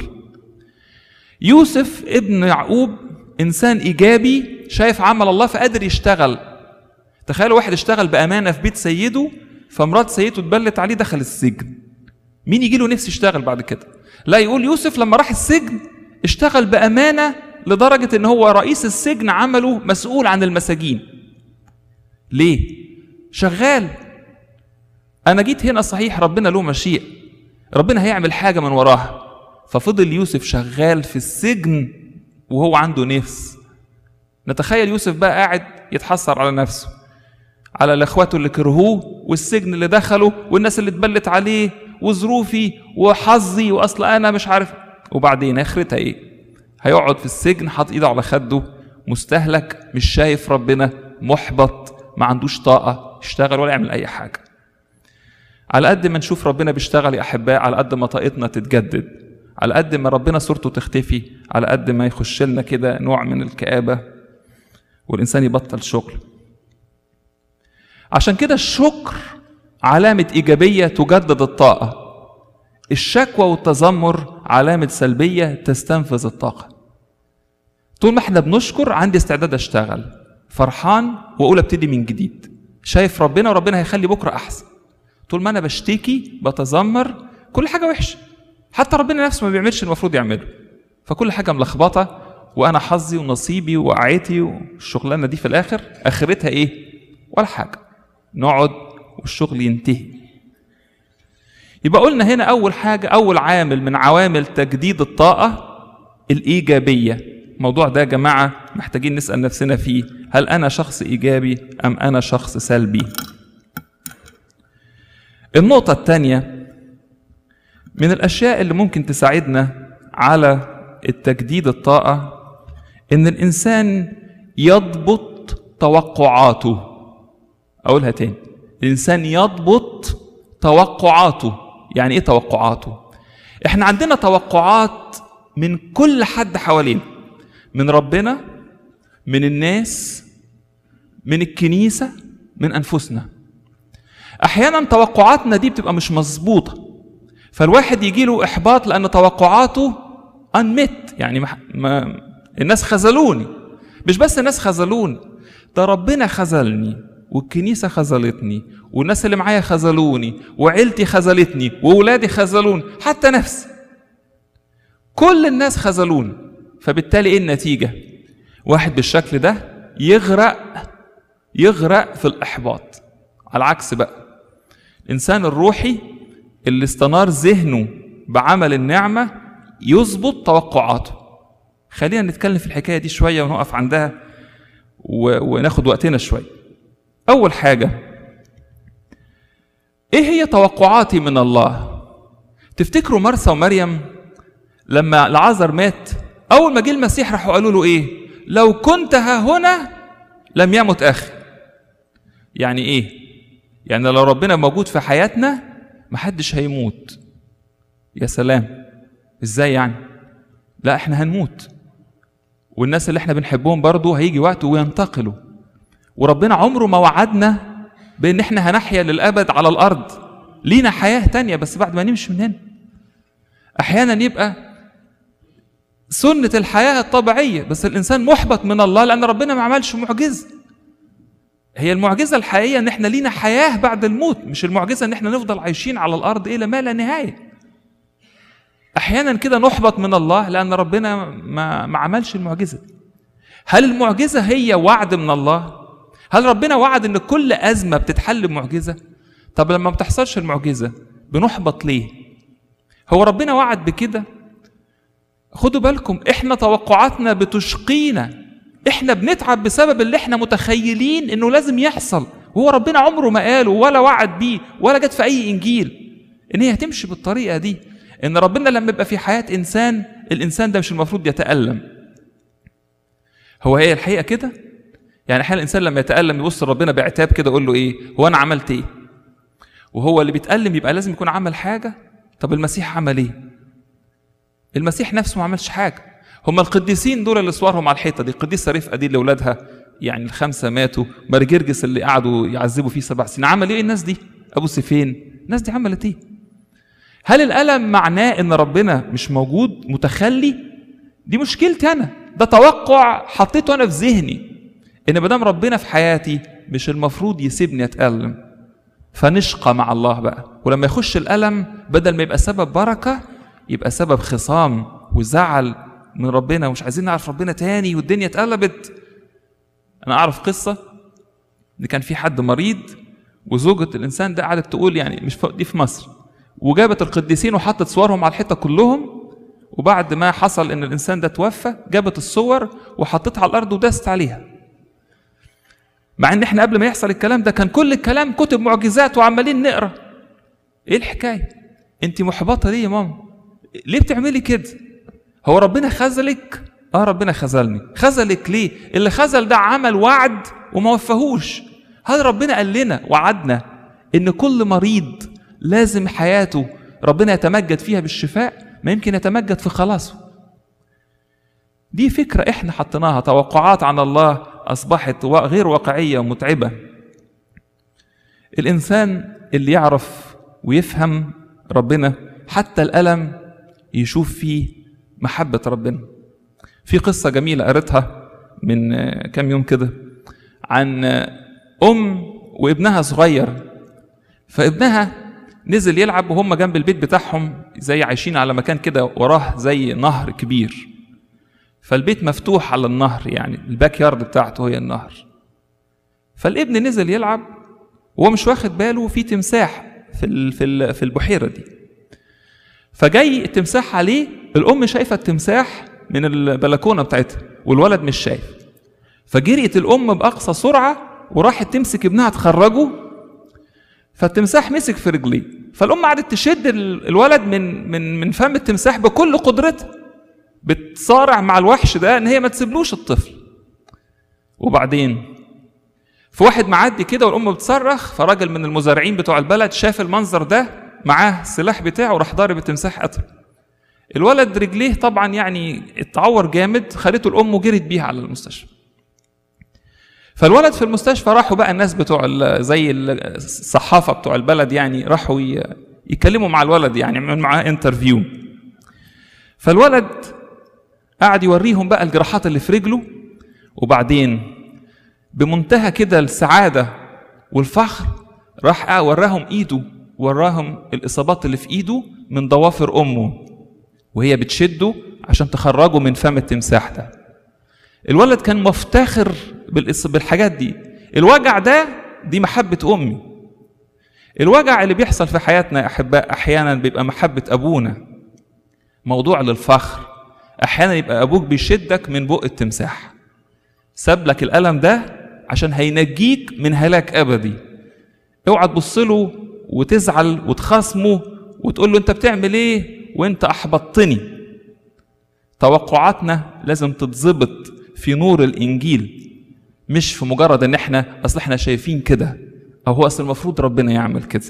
يوسف ابن يعقوب انسان ايجابي شايف عمل الله فقادر يشتغل تخيلوا واحد اشتغل بامانه في بيت سيده فمرات سيده اتبلت عليه دخل السجن مين يجي له نفس يشتغل بعد كده لا يقول يوسف لما راح السجن اشتغل بامانه لدرجه ان هو رئيس السجن عمله مسؤول عن المساجين ليه شغال انا جيت هنا صحيح ربنا له مشيئه ربنا هيعمل حاجه من وراها ففضل يوسف شغال في السجن وهو عنده نفس نتخيل يوسف بقى قاعد يتحسر على نفسه على الاخوات اللي كرهوه والسجن اللي دخله والناس اللي اتبلت عليه وظروفي وحظي واصل انا مش عارف وبعدين اخرتها ايه هيقعد في السجن حاطط ايده على خده مستهلك مش شايف ربنا محبط ما عندوش طاقه يشتغل ولا يعمل اي حاجه على قد ما نشوف ربنا بيشتغل يا احباء على قد ما طاقتنا تتجدد على قد ما ربنا صورته تختفي على قد ما يخش لنا كده نوع من الكآبة والإنسان يبطل شغل عشان كده الشكر علامة إيجابية تجدد الطاقة الشكوى والتذمر علامة سلبية تستنفذ الطاقة طول ما احنا بنشكر عندي استعداد اشتغل فرحان واقول ابتدي من جديد شايف ربنا وربنا هيخلي بكره احسن طول ما انا بشتكي بتذمر كل حاجه وحشه حتى ربنا نفسه ما بيعملش المفروض يعمله فكل حاجه ملخبطه وانا حظي ونصيبي وقعتي والشغلانه دي في الاخر اخرتها ايه ولا حاجه نقعد والشغل ينتهي يبقى قلنا هنا اول حاجه اول عامل من عوامل تجديد الطاقه الايجابيه الموضوع ده يا جماعه محتاجين نسال نفسنا فيه هل انا شخص ايجابي ام انا شخص سلبي النقطه الثانيه من الاشياء اللي ممكن تساعدنا على التجديد الطاقه ان الانسان يضبط توقعاته اقولها تاني الانسان يضبط توقعاته يعني ايه توقعاته احنا عندنا توقعات من كل حد حوالينا من ربنا من الناس من الكنيسه من انفسنا احيانا توقعاتنا دي بتبقى مش مظبوطه فالواحد يجي له احباط لان توقعاته انمت يعني ما ما الناس خذلوني مش بس الناس خذلوني ده ربنا خذلني والكنيسه خذلتني والناس اللي معايا خذلوني وعيلتي خذلتني وولادي خذلوني حتى نفسي كل الناس خذلوني فبالتالي ايه النتيجه واحد بالشكل ده يغرق يغرق في الاحباط على العكس بقى الانسان الروحي اللي استنار ذهنه بعمل النعمه يظبط توقعاته خلينا نتكلم في الحكايه دي شويه ونقف عندها و... وناخد وقتنا شويه اول حاجه ايه هي توقعاتي من الله تفتكروا مرثا ومريم لما العازر مات اول ما جه المسيح راحوا قالوا له ايه لو كنت ها هنا لم يمت اخي يعني ايه يعني لو ربنا موجود في حياتنا محدش هيموت يا سلام ازاي يعني لا احنا هنموت والناس اللي احنا بنحبهم برضو هيجي وقت وينتقلوا وربنا عمره ما وعدنا بان احنا هنحيا للابد على الارض لينا حياه تانية بس بعد ما نمشي من هنا احيانا يبقى سنه الحياه الطبيعيه بس الانسان محبط من الله لان ربنا ما عملش معجزه هي المعجزة الحقيقية ان احنا لينا حياة بعد الموت مش المعجزة ان احنا نفضل عايشين على الارض الى ما لا نهاية احيانا كده نحبط من الله لان ربنا ما, ما عملش المعجزة هل المعجزة هي وعد من الله هل ربنا وعد ان كل ازمة بتتحل بمعجزة طب لما ما بتحصلش المعجزة بنحبط ليه هو ربنا وعد بكده خدوا بالكم احنا توقعاتنا بتشقينا احنا بنتعب بسبب اللي احنا متخيلين انه لازم يحصل وهو ربنا عمره ما قاله ولا وعد بيه ولا جت في اي انجيل ان هي هتمشي بالطريقه دي ان ربنا لما يبقى في حياه انسان الانسان ده مش المفروض يتالم هو هي الحقيقه كده يعني احيانا الانسان لما يتالم يبص لربنا بعتاب كده يقول له ايه هو انا عملت ايه وهو اللي بيتالم يبقى لازم يكون عمل حاجه طب المسيح عمل ايه المسيح نفسه ما عملش حاجه هم القديسين دول اللي صورهم على الحيطه دي القديسه رفقه دي اللي اولادها يعني الخمسه ماتوا مرجرجس اللي قعدوا يعذبوا فيه سبع سنين عمل ايه الناس دي ابو سيفين الناس دي عملت ايه هل الالم معناه ان ربنا مش موجود متخلي دي مشكلتي انا ده توقع حطيته انا في ذهني ان ما دام ربنا في حياتي مش المفروض يسيبني اتالم فنشقى مع الله بقى ولما يخش الالم بدل ما يبقى سبب بركه يبقى سبب خصام وزعل من ربنا ومش عايزين نعرف ربنا تاني والدنيا اتقلبت انا اعرف قصه ان كان في حد مريض وزوجة الانسان ده قعدت تقول يعني مش دي في مصر وجابت القديسين وحطت صورهم على الحيطه كلهم وبعد ما حصل ان الانسان ده توفى جابت الصور وحطتها على الارض ودست عليها مع ان احنا قبل ما يحصل الكلام ده كان كل الكلام كتب معجزات وعمالين نقرا ايه الحكايه انت محبطه ليه يا ماما ليه بتعملي كده هو ربنا خذلك اه ربنا خذلني خذلك ليه اللي خذل ده عمل وعد وما وفاهوش هل ربنا قال لنا وعدنا ان كل مريض لازم حياته ربنا يتمجد فيها بالشفاء ما يمكن يتمجد في خلاصه دي فكرة احنا حطيناها توقعات عن الله أصبحت غير واقعية ومتعبة الإنسان اللي يعرف ويفهم ربنا حتى الألم يشوف فيه محبة ربنا في قصة جميلة قريتها من كام يوم كده عن أم وابنها صغير فابنها نزل يلعب وهم جنب البيت بتاعهم زي عايشين على مكان كده وراه زي نهر كبير فالبيت مفتوح على النهر يعني الباك يارد بتاعته هي النهر فالابن نزل يلعب وهو مش واخد باله في تمساح في في في البحيره دي فجاي التمساح عليه الام شايفه التمساح من البلكونه بتاعتها والولد مش شايف فجريت الام باقصى سرعه وراحت تمسك ابنها تخرجه فالتمساح مسك في رجليه فالام قعدت تشد الولد من من من فم التمساح بكل قدرتها بتصارع مع الوحش ده ان هي ما تسيبلوش الطفل وبعدين في واحد معدي كده والام بتصرخ فراجل من المزارعين بتوع البلد شاف المنظر ده معاه السلاح بتاعه وراح ضارب التمساح قتل الولد رجليه طبعا يعني اتعور جامد خدته الام وجرت بيها على المستشفى فالولد في المستشفى راحوا بقى الناس بتوع زي الصحافه بتوع البلد يعني راحوا يتكلموا مع الولد يعني معاه انترفيو فالولد قعد يوريهم بقى الجراحات اللي في رجله وبعدين بمنتهى كده السعادة والفخر راح وراهم ايده وراهم الاصابات اللي في ايده من ضوافر امه وهي بتشده عشان تخرجه من فم التمساح ده الولد كان مفتخر بالحاجات دي الوجع ده دي محبة أمي الوجع اللي بيحصل في حياتنا يا أحباء أحيانا بيبقى محبة أبونا موضوع للفخر أحيانا يبقى أبوك بيشدك من بق التمساح ساب لك الألم ده عشان هينجيك من هلاك أبدي اوعى تبص له وتزعل وتخاصمه وتقول له أنت بتعمل إيه وأنت أحبطتني توقعاتنا لازم تتظبط في نور الإنجيل مش في مجرد ان احنا اصل احنا شايفين كده او هو اصل المفروض ربنا يعمل كده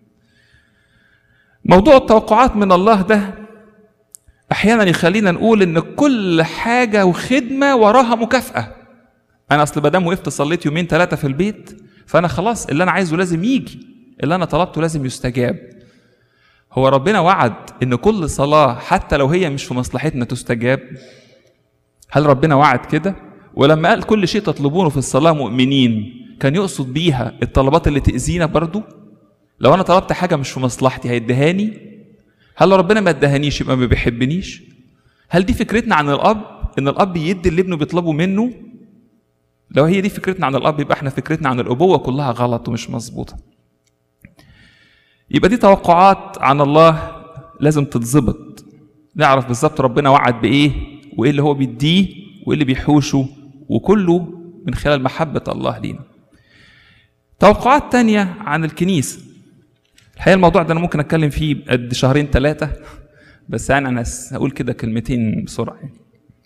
موضوع التوقعات من الله ده احيانا يخلينا نقول ان كل حاجه وخدمه وراها مكافاه انا اصل بدام وقفت صليت يومين ثلاثه في البيت فانا خلاص اللي انا عايزه لازم يجي اللي انا طلبته لازم يستجاب هو ربنا وعد ان كل صلاه حتى لو هي مش في مصلحتنا تستجاب هل ربنا وعد كده ولما قال كل شيء تطلبونه في الصلاة مؤمنين كان يقصد بيها الطلبات اللي تاذينا برضو لو انا طلبت حاجه مش في مصلحتي هيدهاني هل لو ربنا ما ادهانيش يبقى ما بيحبنيش هل دي فكرتنا عن الاب ان الاب يدي اللي ابنه بيطلبه منه لو هي دي فكرتنا عن الاب يبقى احنا فكرتنا عن الابوه كلها غلط ومش مظبوطه يبقى دي توقعات عن الله لازم تتظبط نعرف بالظبط ربنا وعد بايه وايه اللي هو بيديه وايه اللي بيحوشه وكله من خلال محبه الله لينا توقعات تانية عن الكنيسة الحقيقة الموضوع ده أنا ممكن أتكلم فيه قد شهرين ثلاثة بس يعني أنا هقول كده كلمتين بسرعة يعني.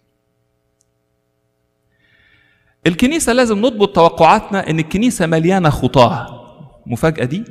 الكنيسة لازم نضبط توقعاتنا إن الكنيسة مليانة خطاة مفاجأة دي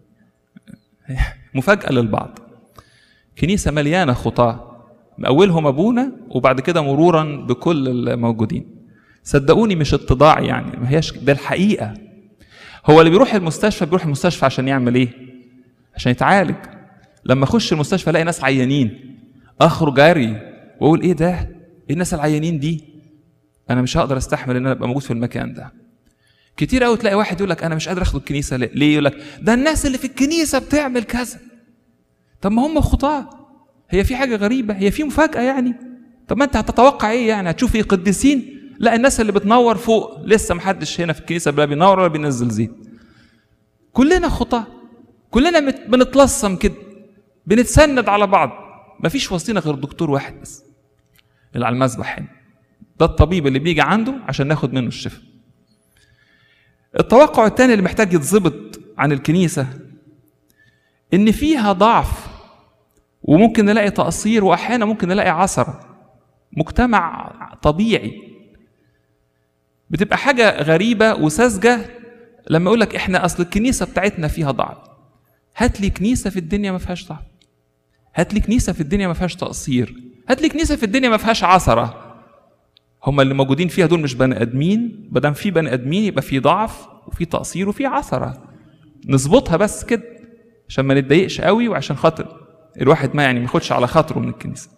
مفاجأة للبعض كنيسة مليانة خطاة أولهم أبونا وبعد كده مرورا بكل الموجودين صدقوني مش اتضاع يعني ما هيش ده الحقيقة هو اللي بيروح المستشفى بيروح المستشفى عشان يعمل ايه؟ عشان يتعالج لما اخش المستشفى الاقي ناس عيانين اخرج جري واقول ايه ده؟ ايه الناس العيانين دي؟ انا مش هقدر استحمل ان انا ابقى موجود في المكان ده. كتير قوي تلاقي واحد يقول لك انا مش قادر اخد الكنيسه ليه؟ ليه؟ يقول لك ده الناس اللي في الكنيسه بتعمل كذا. طب ما هم خطاه هي في حاجه غريبه هي في مفاجاه يعني طب ما انت هتتوقع ايه يعني هتشوف ايه قديسين لا الناس اللي بتنور فوق لسه محدش هنا في الكنيسه لا بينور ولا بينزل زيت كلنا خطاه كلنا مت- بنتلصم كده بنتسند على بعض مفيش وسطينا غير دكتور واحد بس اللي على المذبح هنا ده الطبيب اللي بيجي عنده عشان ناخد منه الشفاء التوقع الثاني اللي محتاج يتظبط عن الكنيسه ان فيها ضعف وممكن نلاقي تقصير واحيانا ممكن نلاقي عثره مجتمع طبيعي بتبقى حاجه غريبه وساذجه لما يقول لك احنا اصل الكنيسه بتاعتنا فيها ضعف هات لي كنيسه في الدنيا ما فيهاش ضعف هات لي كنيسه في الدنيا ما فيهاش تقصير هات لي كنيسه في الدنيا ما فيهاش عثره هم اللي موجودين فيها دول مش بني ادمين ما دام في بني ادمين يبقى في ضعف وفي تقصير وفي عثره نظبطها بس كده عشان ما نتضايقش قوي وعشان خاطر الواحد ما يعني ما ياخدش على خاطره من الكنيسه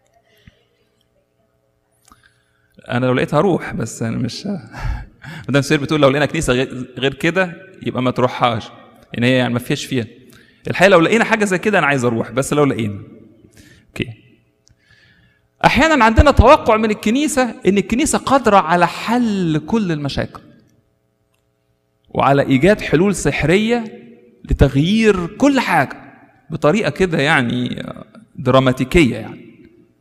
انا لو لقيتها اروح بس انا مش مدام سير بتقول لو لقينا كنيسه غير- غير كده يبقى ما تروحهاش ان هي يعني ما فيهاش فيها الحقيقه لو لقينا حاجه زي كده انا عايز اروح بس لو لقينا اوكي احيانا عندنا توقع من الكنيسه ان الكنيسه قادره على حل كل المشاكل وعلى ايجاد حلول سحريه لتغيير كل حاجه بطريقه كده يعني دراماتيكيه يعني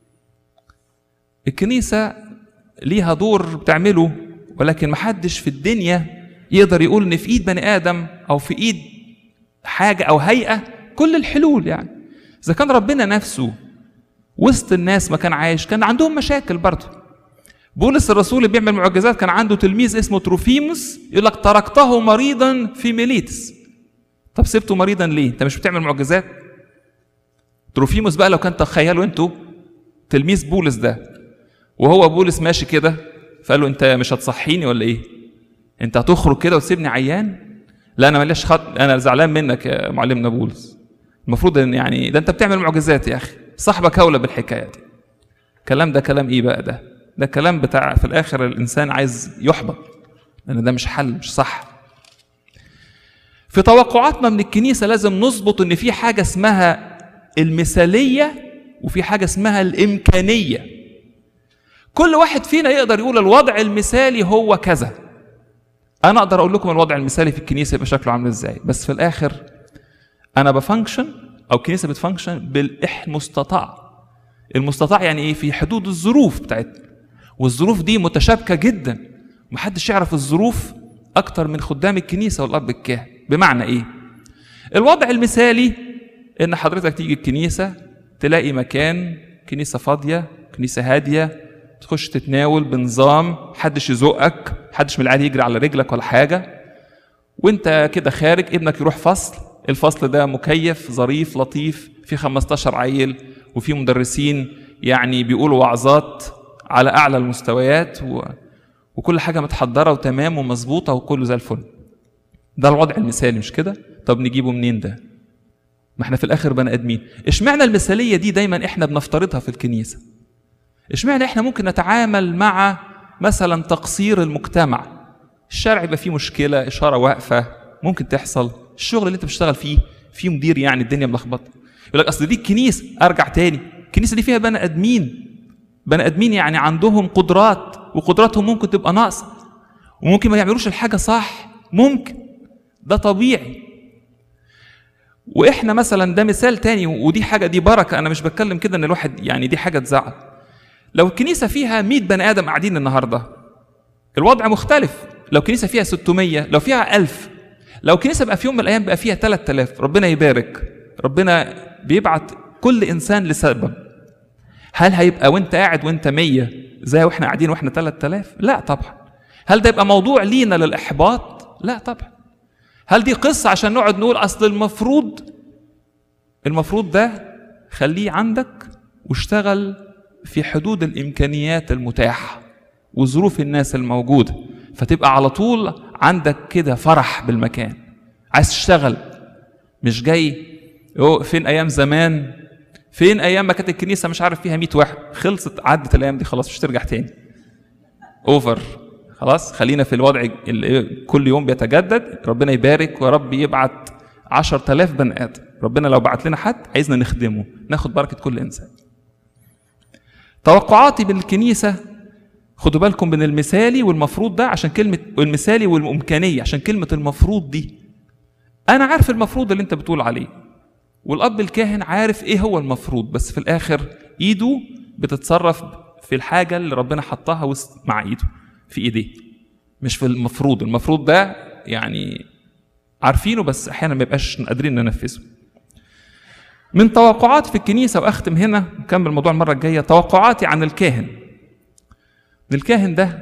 الكنيسه ليها دور بتعمله ولكن محدش في الدنيا يقدر يقول ان في ايد بني ادم او في ايد حاجه او هيئه كل الحلول يعني اذا كان ربنا نفسه وسط الناس ما كان عايش كان عندهم مشاكل برضه بولس الرسول اللي بيعمل معجزات كان عنده تلميذ اسمه تروفيموس يقول لك تركته مريضا في ميليتس طب سبته مريضا ليه انت مش بتعمل معجزات تروفيموس بقى لو كان تخيلوا انتوا تلميذ بولس ده وهو بولس ماشي كده فقال له انت مش هتصحيني ولا ايه انت هتخرج كده وتسيبني عيان لا انا ماليش خط انا زعلان منك يا معلمنا بولس المفروض ان يعني ده انت بتعمل معجزات يا اخي صاحبك اولى بالحكايه دي الكلام ده كلام ايه بقى ده ده كلام بتاع في الاخر الانسان عايز يحبط لان ده مش حل مش صح في توقعاتنا من الكنيسه لازم نظبط ان في حاجه اسمها المثاليه وفي حاجه اسمها الامكانيه كل واحد فينا يقدر يقول الوضع المثالي هو كذا انا اقدر اقول لكم الوضع المثالي في الكنيسه يبقى شكله عامل ازاي بس في الاخر انا بفانكشن او الكنيسه بتفانكشن بالمستطاع المستطاع يعني ايه في حدود الظروف بتاعتنا والظروف دي متشابكه جدا محدش يعرف الظروف اكتر من خدام الكنيسه والاب الكاهن بمعنى ايه الوضع المثالي ان حضرتك تيجي الكنيسه تلاقي مكان كنيسه فاضيه كنيسه هاديه تخش تتناول بنظام محدش يزقك محدش من العيال يجري على رجلك ولا حاجه وانت كده خارج ابنك يروح فصل الفصل ده مكيف ظريف لطيف في 15 عيل وفي مدرسين يعني بيقولوا وعظات على اعلى المستويات و... وكل حاجه متحضره وتمام ومظبوطه وكله زي الفل ده الوضع المثالي مش كده طب نجيبه منين ده ما احنا في الاخر بني ادمين اشمعنى المثاليه دي دايما احنا بنفترضها في الكنيسه اشمعنى احنا ممكن نتعامل مع مثلا تقصير المجتمع الشارع يبقى فيه مشكله اشاره واقفه ممكن تحصل الشغل اللي انت بتشتغل فيه في مدير يعني الدنيا ملخبطه يقول لك اصل دي الكنيسه ارجع تاني الكنيسه دي فيها بني ادمين بني ادمين يعني عندهم قدرات وقدراتهم ممكن تبقى ناقصه وممكن ما يعملوش الحاجه صح ممكن ده طبيعي واحنا مثلا ده مثال تاني ودي حاجه دي بركه انا مش بتكلم كده ان الواحد يعني دي حاجه تزعل لو الكنيسه فيها 100 بني ادم قاعدين النهارده الوضع مختلف لو كنيسه فيها 600 لو فيها 1000 لو كنيسه بقى في يوم من الايام بقى فيها 3000 ربنا يبارك ربنا بيبعت كل انسان لسبب هل هيبقى وانت قاعد وانت 100 زي واحنا قاعدين واحنا 3000 لا طبعا هل ده يبقى موضوع لينا للاحباط لا طبعا هل دي قصه عشان نقعد نقول اصل المفروض المفروض ده خليه عندك واشتغل في حدود الامكانيات المتاحه وظروف الناس الموجوده فتبقى على طول عندك كده فرح بالمكان عايز تشتغل مش جاي يو فين ايام زمان فين ايام ما كانت الكنيسه مش عارف فيها 100 واحد خلصت عدت الايام دي خلاص مش ترجع تاني اوفر خلاص خلينا في الوضع اللي كل يوم بيتجدد ربنا يبارك ورب يبعت 10000 بني ادم ربنا لو بعت لنا حد عايزنا نخدمه ناخد بركه كل انسان توقعاتي بالكنيسه خدوا بالكم من المثالي والمفروض ده عشان كلمه المثالي والامكانيه عشان كلمه المفروض دي انا عارف المفروض اللي انت بتقول عليه والاب الكاهن عارف ايه هو المفروض بس في الاخر ايده بتتصرف في الحاجه اللي ربنا حطها وسط مع ايده في ايديه مش في المفروض المفروض ده يعني عارفينه بس احيانا ما يبقاش قادرين ننفذه من توقعات في الكنيسه واختم هنا نكمل الموضوع المره الجايه توقعاتي عن الكاهن ان الكاهن ده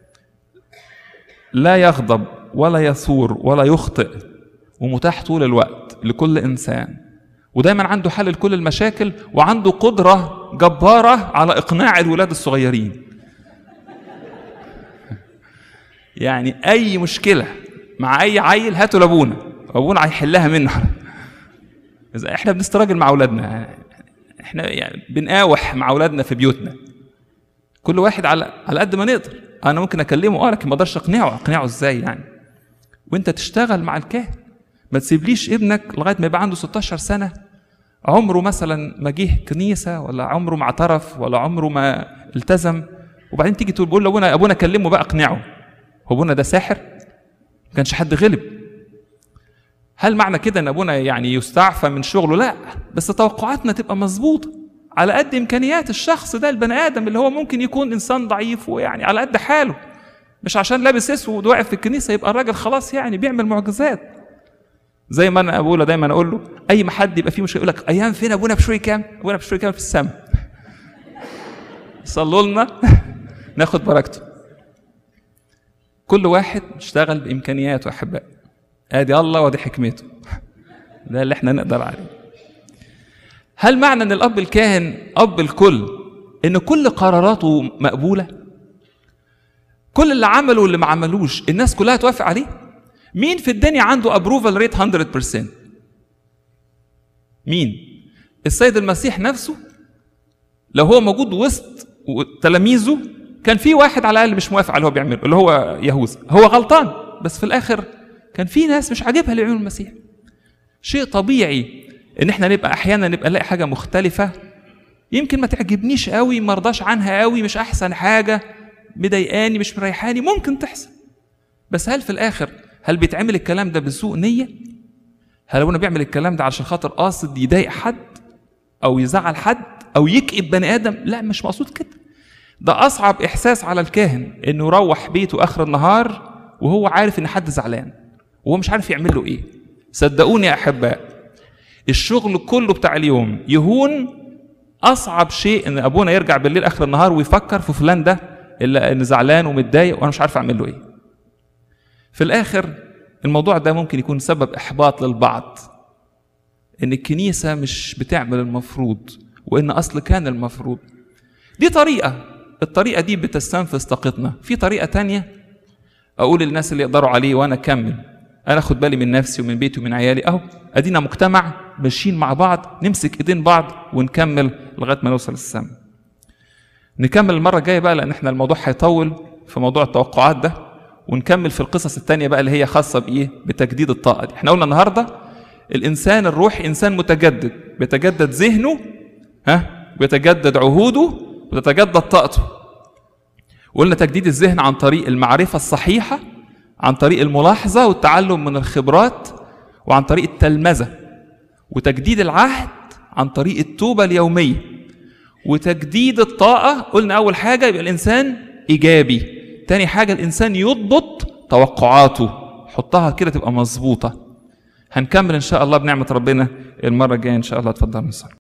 لا يغضب ولا يثور ولا يخطئ ومتاح طول الوقت لكل انسان ودايما عنده حل لكل المشاكل وعنده قدره جباره على اقناع الولاد الصغيرين يعني اي مشكله مع اي عيل هاتوا لابونا ابونا هيحلها منه اذا احنا بنستراجل مع اولادنا احنا يعني بنقاوح مع اولادنا في بيوتنا كل واحد على على قد ما نقدر انا ممكن اكلمه اه لكن ما اقدرش اقنعه اقنعه ازاي يعني وانت تشتغل مع الكاهن ما تسيبليش ابنك لغايه ما يبقى عنده 16 سنه عمره مثلا ما جه كنيسه ولا عمره ما اعترف ولا عمره ما التزم وبعدين تيجي تقول بقول لابونا ابونا كلمه بقى اقنعه هو ابونا ده ساحر ما كانش حد غلب هل معنى كده ان ابونا يعني يستعفى من شغله لا بس توقعاتنا تبقى مظبوطه على قد امكانيات الشخص ده البني ادم اللي هو ممكن يكون انسان ضعيف ويعني على قد حاله مش عشان لابس اسود واقف في الكنيسه يبقى الراجل خلاص يعني بيعمل معجزات زي ما انا ابونا دايما اقول له اي ما حد يبقى فيه مشكله يقول لك ايام فين ابونا بشوي كام ابونا بشوي كام في السماء صلوا لنا ناخد بركته كل واحد اشتغل بامكانياته احبائي ادي الله وادي حكمته ده اللي احنا نقدر عليه هل معنى ان الاب الكاهن اب الكل ان كل قراراته مقبوله كل اللي عمله واللي ما عملوش الناس كلها توافق عليه مين في الدنيا عنده ابروفال ريت 100% مين السيد المسيح نفسه لو هو موجود وسط تلاميذه كان في واحد على الاقل مش موافق على اللي هو بيعمله اللي هو يهوذا هو غلطان بس في الاخر كان في ناس مش عاجبها اللي بيعمله المسيح شيء طبيعي ان احنا نبقى احيانا نبقى نلاقي حاجه مختلفه يمكن ما تعجبنيش قوي ما ارضاش عنها قوي مش احسن حاجه مضايقاني مش مريحاني ممكن تحصل بس هل في الاخر هل بيتعمل الكلام ده بسوء نيه هل ابونا بيعمل الكلام ده علشان خاطر قاصد يضايق حد او يزعل حد او يكئب بني ادم لا مش مقصود كده ده اصعب احساس على الكاهن انه يروح بيته اخر النهار وهو عارف ان حد زعلان وهو مش عارف يعمل له ايه صدقوني يا احباء الشغل كله بتاع اليوم يهون اصعب شيء ان ابونا يرجع بالليل اخر النهار ويفكر في فلان ده الا ان زعلان ومتضايق وانا مش عارف اعمل له ايه في الاخر الموضوع ده ممكن يكون سبب احباط للبعض ان الكنيسه مش بتعمل المفروض وان اصل كان المفروض دي طريقه الطريقه دي بتستنفذ طاقتنا في طريقه تانية اقول للناس اللي يقدروا عليه وانا اكمل انا اخد بالي من نفسي ومن بيتي ومن عيالي اهو ادينا مجتمع ماشيين مع بعض نمسك ايدين بعض ونكمل لغايه ما نوصل السما نكمل المره الجايه بقى لان احنا الموضوع هيطول في موضوع التوقعات ده ونكمل في القصص التانية بقى اللي هي خاصة بإيه بتجديد الطاقة دي احنا قلنا النهاردة الإنسان الروحي إنسان متجدد بيتجدد ذهنه ها بيتجدد عهوده وتتجدد طاقته وقلنا تجديد الذهن عن طريق المعرفة الصحيحة عن طريق الملاحظة والتعلم من الخبرات وعن طريق التلمذة وتجديد العهد عن طريق التوبة اليومية وتجديد الطاقة قلنا أول حاجة يبقى الإنسان إيجابي تاني حاجة الإنسان يضبط توقعاته حطها كده تبقى مظبوطة هنكمل إن شاء الله بنعمة ربنا المرة الجاية إن شاء الله اتفضل نصلي